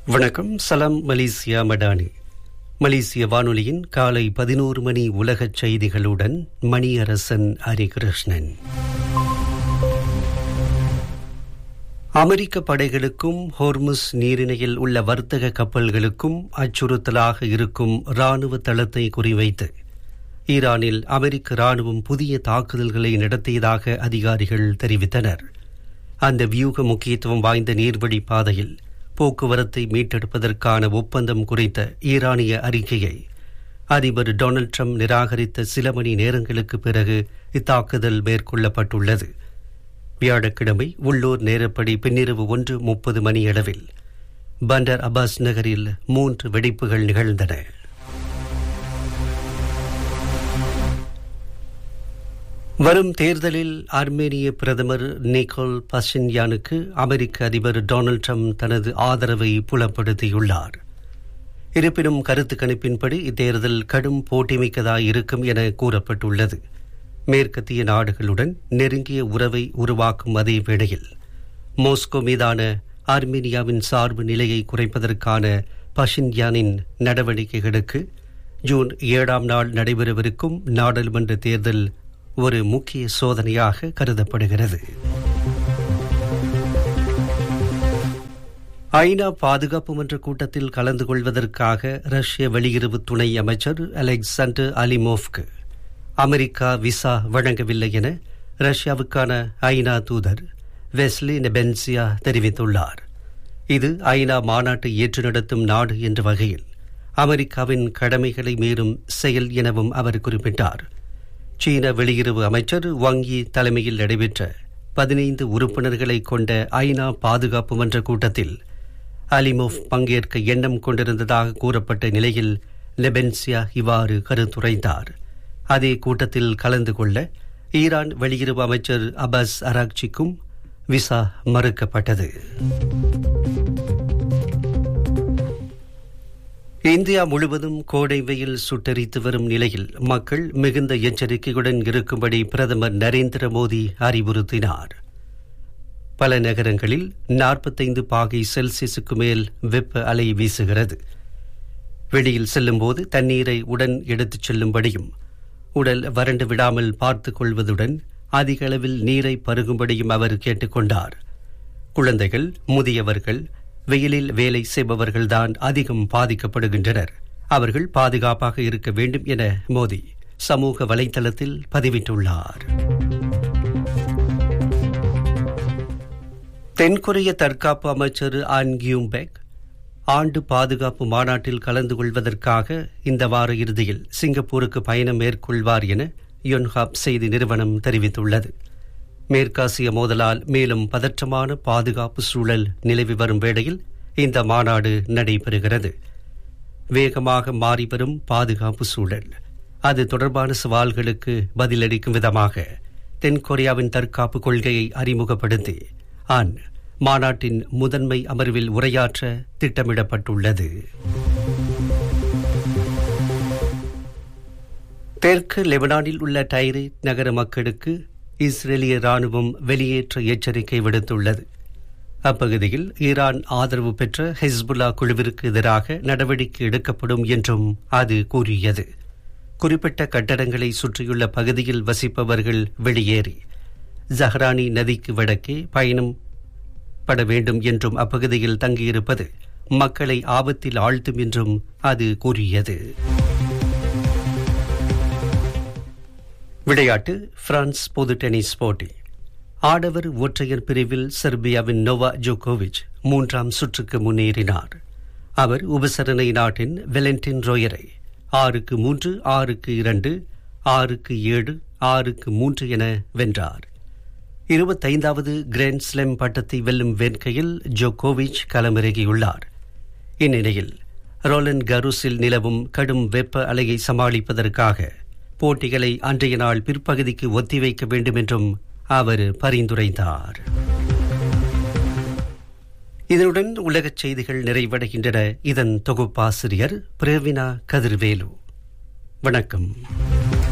வணக்கம் சலாம் மலேசியா மடானி மலேசிய வானொலியின் காலை பதினோரு மணி உலகச் செய்திகளுடன் மணியரசன் ஹரிகிருஷ்ணன் அமெரிக்க படைகளுக்கும் ஹோர்முஸ் நீரிணையில் உள்ள வர்த்தக கப்பல்களுக்கும் அச்சுறுத்தலாக இருக்கும் ராணுவ தளத்தை குறிவைத்து ஈரானில் அமெரிக்க ராணுவம் புதிய தாக்குதல்களை நடத்தியதாக அதிகாரிகள் தெரிவித்தனர் அந்த வியூக முக்கியத்துவம் வாய்ந்த நீர்வழி பாதையில் போக்குவரத்தை மீட்டெடுப்பதற்கான ஒப்பந்தம் குறித்த ஈரானிய அறிக்கையை அதிபர் டொனால்ட் ட்ரம்ப் நிராகரித்த சில மணி நேரங்களுக்கு பிறகு இத்தாக்குதல் மேற்கொள்ளப்பட்டுள்ளது வியாழக்கிழமை உள்ளூர் நேரப்படி பின்னிரவு ஒன்று முப்பது மணியளவில் பண்டர் அபாஸ் நகரில் மூன்று வெடிப்புகள் நிகழ்ந்தன வரும் தேர்தலில் ஆர்மேனிய பிரதமர் நிக்கோல் பஷின்யானுக்கு அமெரிக்க அதிபர் டொனால்ட் ட்ரம்ப் தனது ஆதரவை புலப்படுத்தியுள்ளார் இருப்பினும் கருத்து கணிப்பின்படி இத்தேர்தல் கடும் போட்டிமிக்கதாய் இருக்கும் என கூறப்பட்டுள்ளது மேற்கத்திய நாடுகளுடன் நெருங்கிய உறவை உருவாக்கும் அதே வேளையில் மோஸ்கோ மீதான ஆர்மீனியாவின் சார்பு நிலையை குறைப்பதற்கான பஷின்யானின் நடவடிக்கைகளுக்கு ஜூன் ஏழாம் நாள் நடைபெறவிருக்கும் நாடாளுமன்ற தேர்தல் ஒரு முக்கிய சோதனையாக கருதப்படுகிறது ஐநா பாதுகாப்பு மன்ற கூட்டத்தில் கலந்து கொள்வதற்காக ரஷ்ய வெளியுறவு துணை அமைச்சர் அலெக்சாண்டர் அலிமோவ்க்கு அமெரிக்கா விசா வழங்கவில்லை என ரஷ்யாவுக்கான ஐநா தூதர் வெஸ்லி நெபென்சியா தெரிவித்துள்ளார் இது ஐநா மாநாட்டை ஏற்று நடத்தும் நாடு என்ற வகையில் அமெரிக்காவின் கடமைகளை மீறும் செயல் எனவும் அவர் குறிப்பிட்டார் சீன வெளியுறவு அமைச்சர் வாங்கி தலைமையில் நடைபெற்ற பதினைந்து உறுப்பினர்களை கொண்ட ஐநா பாதுகாப்பு மன்ற கூட்டத்தில் அலிமோவ் பங்கேற்க எண்ணம் கொண்டிருந்ததாக கூறப்பட்ட நிலையில் லெபென்சியா இவ்வாறு கருத்துரைத்தார் அதே கூட்டத்தில் கலந்து கொள்ள ஈரான் வெளியுறவு அமைச்சர் அபாஸ் அராக்சிக்கும் விசா மறுக்கப்பட்டது இந்தியா முழுவதும் கோடை வெயில் சுட்டரித்து வரும் நிலையில் மக்கள் மிகுந்த எச்சரிக்கையுடன் இருக்கும்படி பிரதமர் நரேந்திர மோடி அறிவுறுத்தினார் பல நகரங்களில் நாற்பத்தைந்து பாகை செல்சியஸுக்கு மேல் வெப்ப அலை வீசுகிறது வெளியில் செல்லும்போது தண்ணீரை உடன் எடுத்துச் செல்லும்படியும் உடல் வறண்டு விடாமல் பார்த்துக் கொள்வதுடன் அதிக அளவில் நீரை பருகும்படியும் அவர் கேட்டுக்கொண்டார் குழந்தைகள் முதியவர்கள் வெயிலில் வேலை செய்பவர்கள்தான் அதிகம் பாதிக்கப்படுகின்றனர் அவர்கள் பாதுகாப்பாக இருக்க வேண்டும் என மோடி சமூக வலைதளத்தில் பதிவிட்டுள்ளார் தென்கொரிய தற்காப்பு அமைச்சர் ஆன் கியூம்பெக் ஆண்டு பாதுகாப்பு மாநாட்டில் கலந்து கொள்வதற்காக இந்த வார இறுதியில் சிங்கப்பூருக்கு பயணம் மேற்கொள்வார் என யொன்ஹாப் செய்தி நிறுவனம் தெரிவித்துள்ளது மேற்காசிய மோதலால் மேலும் பதற்றமான பாதுகாப்பு சூழல் நிலவி வரும் வேளையில் இந்த மாநாடு நடைபெறுகிறது வேகமாக மாறிவரும் பாதுகாப்பு சூழல் அது தொடர்பான சவால்களுக்கு பதிலளிக்கும் விதமாக தென்கொரியாவின் தற்காப்பு கொள்கையை அறிமுகப்படுத்தி ஆன் மாநாட்டின் முதன்மை அமர்வில் உரையாற்ற திட்டமிடப்பட்டுள்ளது தெற்கு லெபனானில் உள்ள டைரி நகர மக்களுக்கு இஸ்ரேலிய ராணுவம் வெளியேற்ற எச்சரிக்கை விடுத்துள்ளது அப்பகுதியில் ஈரான் ஆதரவு பெற்ற ஹிஸ்புல்லா குழுவிற்கு எதிராக நடவடிக்கை எடுக்கப்படும் என்றும் அது கூறியது குறிப்பிட்ட கட்டடங்களை சுற்றியுள்ள பகுதியில் வசிப்பவர்கள் வெளியேறி ஜஹ்ரானி நதிக்கு வடக்கே பயணம் பட வேண்டும் என்றும் அப்பகுதியில் தங்கியிருப்பது மக்களை ஆபத்தில் ஆழ்த்தும் என்றும் அது கூறியது விளையாட்டு பிரான்ஸ் பொது டென்னிஸ் போட்டி ஆடவர் ஒற்றையர் பிரிவில் செர்பியாவின் நோவா ஜோகோவிச் மூன்றாம் சுற்றுக்கு முன்னேறினார் அவர் உபசரணை நாட்டின் வெலண்டின் ரோயரை ஆறுக்கு மூன்று ஆறுக்கு இரண்டு ஆறுக்கு ஏழு ஆறுக்கு மூன்று என வென்றார் இருபத்தைந்தாவது கிராண்ட் ஸ்லாம் பட்டத்தை வெல்லும் வேட்கையில் ஜோகோவிச் களமிறங்கியுள்ளார் இந்நிலையில் ரோலன் கருஸில் நிலவும் கடும் வெப்ப அலையை சமாளிப்பதற்காக போட்டிகளை அன்றைய நாள் பிற்பகுதிக்கு ஒத்திவைக்க வேண்டும் என்றும் அவர் பரிந்துரைத்தார் இதனுடன் உலகச் செய்திகள் நிறைவடைகின்றன இதன் தொகுப்பாசிரியர் பிரேவினா கதிர்வேலு வணக்கம்